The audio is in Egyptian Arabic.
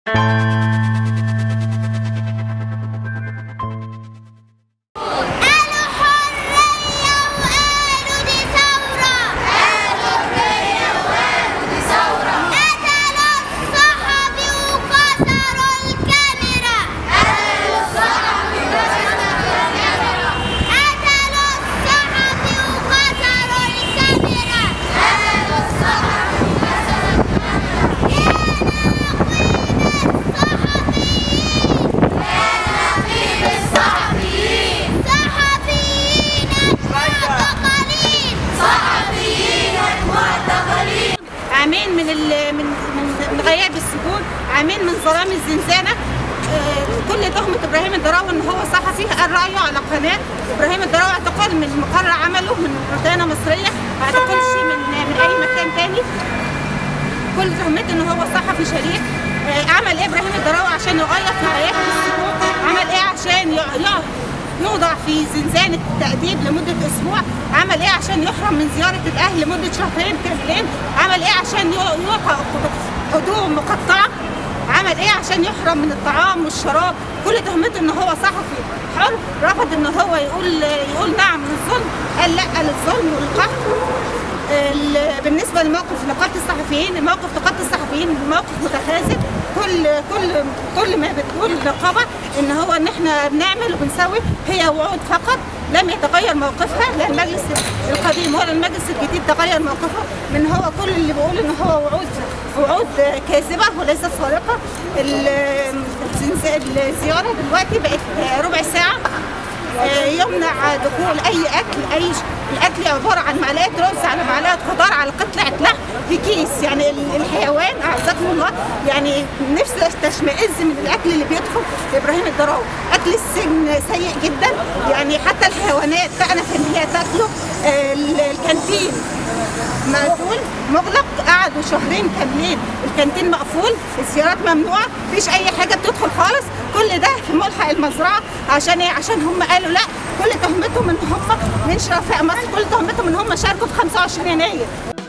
قالوا حرية وقالوا دي ثورة قالوا حرية وقالوا دي ثورة قتلوا الصحفي وكسروا الكاميرا قتلوا الصحفي وكسروا الكاميرا قتلوا الصحفي وكسروا الكاميرا قتلوا الصحفي وكسروا الكاميرا الصحفيين صحفيين معتقلين صحفيين معتقلين عامين من ال- من من من غياب السجون عامين من ظلام الزنزانه آه، كل تهمة إبراهيم الدراوي إن هو صحفي قال رأيه على قناة إبراهيم الدراوي اعتقل من مقر عمله من روتانا مصرية ما اعتقلش من من أي مكان تاني كل تهمته إن هو صحفي شريف آه، عمل إيه إبراهيم الدراوي عشان يغير في حياته السجون عمل إيه عشان ي- ي- يوضع في زنزانة تأديب لمدة أسبوع عمل إيه عشان يحرم من زيارة الأهل لمدة شهرين كاملين عمل إيه عشان ي- يوقع هدوم مقطعة عمل ايه عشان يحرم من الطعام والشراب كل تهمته ان هو صحفي حر رفض ان هو يقول يقول نعم للظلم قال لا للظلم والقهر ال- بالنسبه لموقف نقابه الصحفيين موقف نقابه الصحفيين موقف متخاذل كل كل كل ما بتقول النقابه ان هو ان احنا بنعمل وبنسوي هي وعود فقط لم يتغير موقفها لا المجلس القديم ولا المجلس الجديد تغير موقفه من هو كل اللي بيقول ان هو وعود وعود كاذبه وليست صادقه ال- الزنز- الزياره دلوقتي بقت ربع ساعه آه، يمنع دخول اي اكل اي ش- الاكل عباره عن معلقه رز على معلقه خضار على قطعه لحم في كيس يعني ال- الحيوان اعزكم الله يعني نفسي تشمئز من الاكل اللي بيدخل لابراهيم الدراوي اكل السجن سيء جدا يعني حتى الحيوانات تأنف ان هي تاكله آه، ال- الكانتين مقفول مغلق قعدوا شهرين كاملين الكانتين مقفول الزيارات ممنوعه مفيش اي حاجه بتدخل خالص كل ده في ملحق المزرعه عشان ايه عشان هم قالوا لا كل تهمتهم ان هم من شرفاء مصر كل تهمتهم ان هم شاركوا في 25 يناير